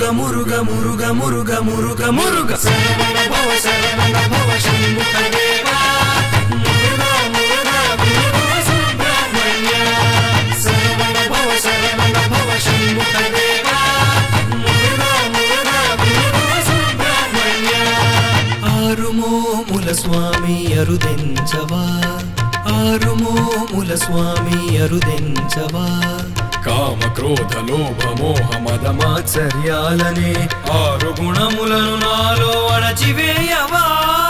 మురుగ మురుగ మురుగ మురుగ మురుగ శరవణ భవ శరవణ భవ షణ్ముఖ దేవా మురుగ మురుగ గురువ సుబ్రహ్మణ్య శరవణ భవ శరవణ భవ షణ్ముఖ దేవా మురుగ మురుగ గురువ సుబ్రహ్మణ్య ఆరుమోముల స్వామి అరుదెంచవా ఆరుమోముల స్వామి అరుదెంచవా కామ క్రోధ లోభ మోహ మద మాత్సర్యాలనే ఆరు గుణములను నాలో అణచివేయవా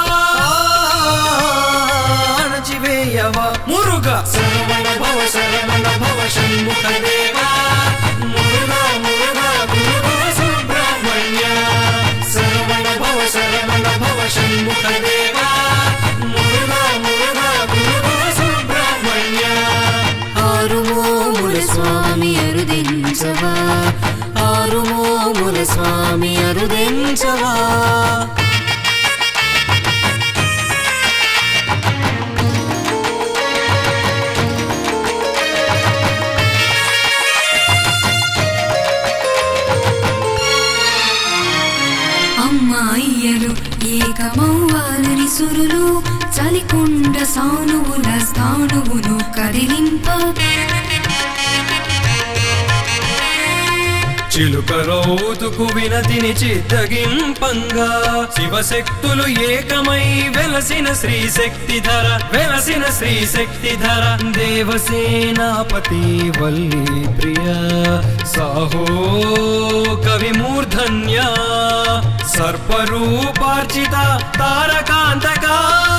అణచివేయవా మురుగ శరవణ భవ శరవణ భవ షణ్ముఖ దేవా మురుగ మురుగ గురువ సుబ్రహ్మణ్య శరవణ భవ శరవణ భవ షణ్ముఖ దేవా మురుగ మురుగ గురువ సుబ్రహ్మణ్య ఆరుమోముల స్వామి అరుదించవా ఆరుమోముల స్వామి అరుదించవా అమ్మాయియలు ఏకమవ్వాలని సురులు చలికొండ సానువుల స్థానువును కదిలింప చిలుక రౌతుకు వినతిని చిత్తగింపంగా శివశక్తులు ఏకమై వెలసిన శ్రీ శక్తిధర వెలసిన శ్రీ శక్తిధర దేవసేనాపతి వల్లి ప్రియ సాహో కవి మూర్ధన్య సర్పరూపార్చిత తారకాంతకా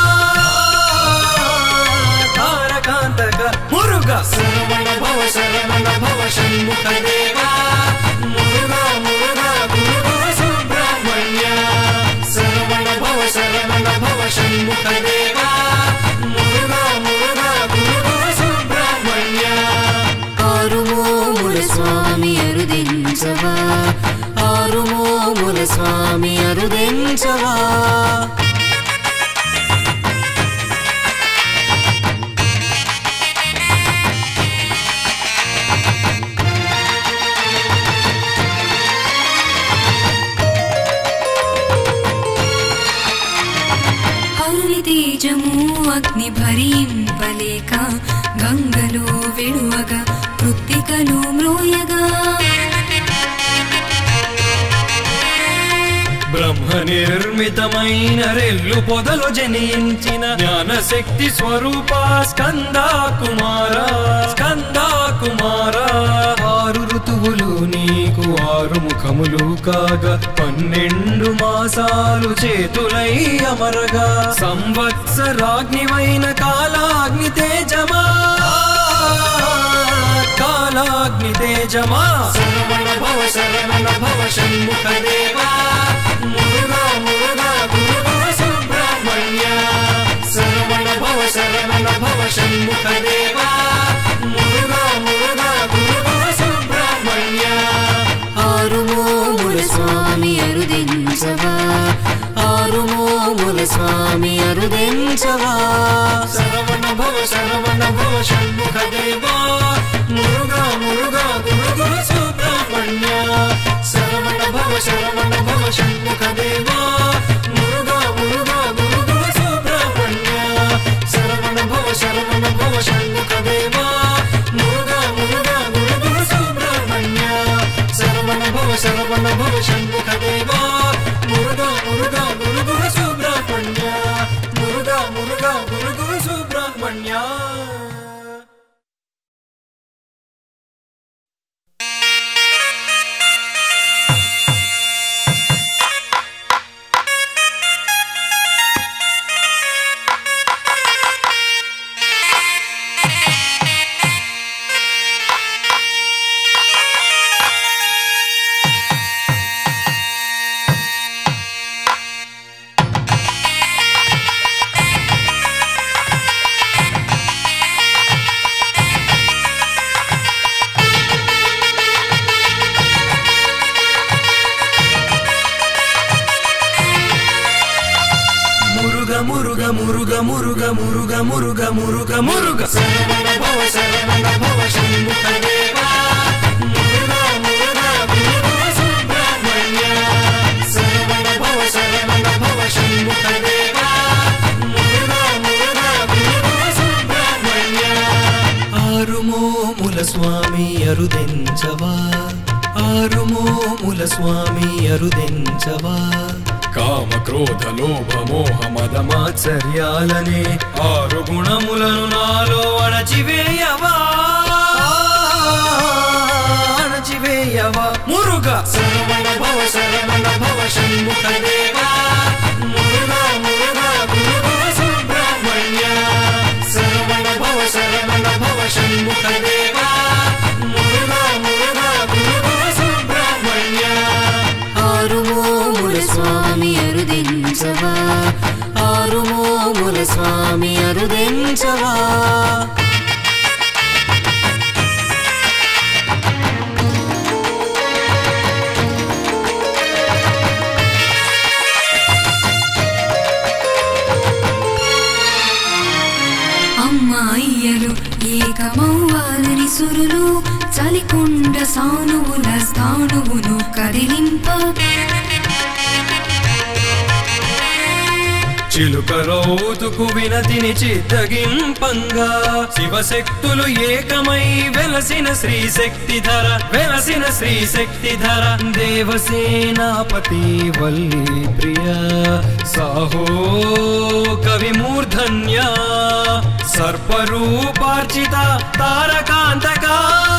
తారకాంతక మురుగ శరవణ భవ శరవణ భవ షణ్ముఖ దేవా మురుగ మురుగ గురువ సుబ్రహ్మణ్య శరవణ భవ శరవణ భవ షణ్ముఖ దేవా మురుగ మురుగ గురువ సుబ్రహ్మణ్య ఆరుమోముల స్వామి అరుదించవా ఆరుమోముల స్వామి అరుదించవా హరుని తేజము అగ్ని భరింపలేక గంగలో విడువగా కృత్తికలు మ్రోయగా బ్రహ్మ నిర్మితమైన రెల్లు పొదలు జనించిన జ్ఞానశక్తి స్వరూప స్కందా కుమార స్కందా కుమార ఆరు ఋతువులు నీకు ఆరు ముఖములు కాగా పన్నెండు మాసాలు చేతులై అమరగా సంవత్సరాగ్నివైన కాలాగ్ని తేజమా కాలాగ్ని తేజమా శరవణ భవ శరవణ భవ షణ్ముఖ దేవా మురుగ మురుగ గురువ సుబ్రహ్మణ్య శరవణ భవ శరవణ భవ షణ్ముఖ దేవా మురుగ మురుగ గురువ సుబ్రహ్మణ్య ఆరుమోముల స్వామి అరుదించవా ఆరుమోముల స్వామి అరుదించవా శరవణ భవ శరవణ భవ షణ్ముఖ దేవా మురుగ మురుగ గురుగురు సుబ్రహ్మణ్య శరవణ భవ శరవణ భవ షణ్ముఖ దేవా మురుగ మురుగ గురుగురు సుబ్రహ్మణ్య శరవణ భవ శరవణ భవ షణ్ముఖ దేవా మురుగ మురుగ గురుగురు సుబ్రహ్మణ్య శరవణ భవ శరవణ భవ షణ్ముఖ దేవా మురుగ మురుగ గురుగురు సుబ్రహ్మణ్య మురుగ మురుగ గురుగురు సుబ్రహ్మణ్య మురుగ మురుగ మురుగ మురుగ మురుగ మురుగ మురుగ మురుగ శరవణ భవ శరవణ భవ షణ్ముఖ దేవా మురుగ మురుగ గురువ సుబ్రహ్మణ్య స్వామి అరుదెంచవా ఆరుమోముల స్వామి అరుదెంచవా కామ క్రోధ లోభ మోహ మద మాత్సర్యాలనే ఆరు గుణములను నాలో అణచివేయవా అణచివేయవా మురుగా శరవణ భవ శరవణ భవ షణ్ముఖ దేవా మురుగా మురుగా గురుభవ సుబ్రహ్మణ్య శరవణ భవ శరవణ భవ షణ్ముఖ దేవా మురుగా మురుగా గురుభవ సుబ్రహ్మణ్య ఆరుమోముల స్వామి అరుదించవా ఆరుమోముల స్వామి అరుదించవా అమ్మాయియలు ఏకమవ్వాలని సురులు చలికొండ సానువుల స్థానువును కదిలింప చిలుక రౌతుకు వినతిని చిత్తగింపంగా శివశక్తులు ఏకమై వెలసిన శ్రీ శక్తిధర వెలసిన శ్రీ శక్తిధర దేవసేనాపతి వల్లి ప్రియ సాహో కవి మూర్ధన్య సర్పరూపార్చిత తారకాంతకా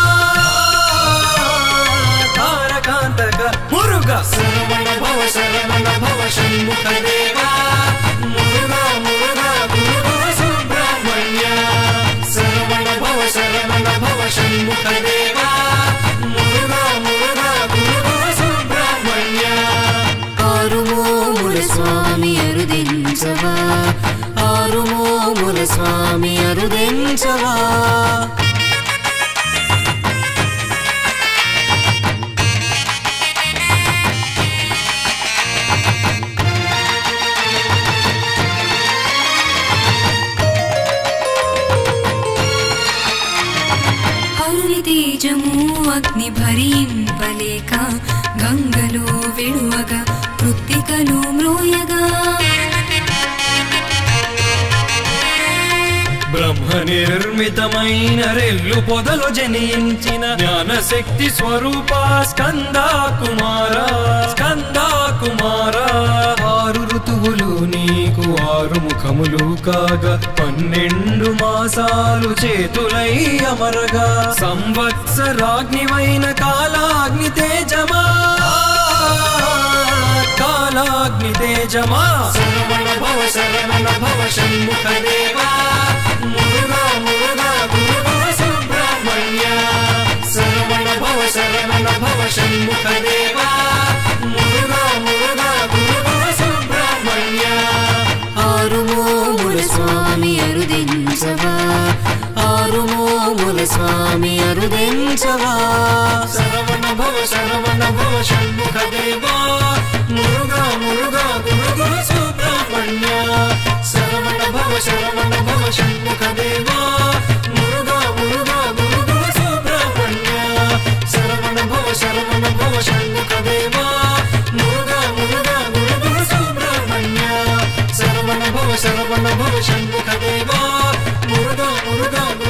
తారకాంతక మురుగా శరవణ భవ శరవణ భవ షణ్ముఖ దేవా మురుగా మురుగా గురుభవ సుబ్రహ్మణ్య శరవణ భవ శరవణ భవ షణ్ముఖ దేవా మురుగా మురుగా గురుభవ సుబ్రహ్మణ్య ఆరుమోముల స్వామి అరుదించవా ఆరుమోముల స్వామి అరుదించవా హరుని తేజము అగ్ని భరింపలేక గంగలో విడువగా కృత్తికలు మ్రోయగా బ్రహ్మ నిర్మితమైన రెల్లు పొదలు జనించిన జ్ఞానశక్తి స్వరూప స్కందా కుమార స్కందా కుమార ఆరు ఋతువులు నీకు ఆరు ముఖములు కాగా పన్నెండు మాసాలు చేతులై అమరగా సంవత్సరాగ్నివైన కాలాగ్ని తేజమా కాలాగ్ని తేజమా శరవణ భవ శరవణ భవ షణ్ముఖ దేవా మురుగా మురుగా గురుభవ సుబ్రహ్మణ్య శరవణ భవ శరవణ భవ షణ్ముఖ దేవా మురుగా మురుగా గురుభవ సుబ్రహ్మణ్య ఆరుమోముల స్వామి అరుదించవా ఆరుమోముల స్వామి అరుదించవా శరవణ భవ శరవణ భవ షణ్ముఖ దేవా మురుగా మురుగా గురుభవ సుబ్రహ్మణ్య శరవణ భవ శరవణ భవ షణ్ముఖ దేవా మురుగా మురుగా గురుభవ సుబ్రహ్మణ్య శరవణ భవ శరవణ భవ షణ్ముఖ దేవా మురుగా మురుగా గురుభవ సుబ్రహ్మణ్య శరవణ భవ శరవణ భవ షణ్ముఖ దేవా మురుగా మురుగా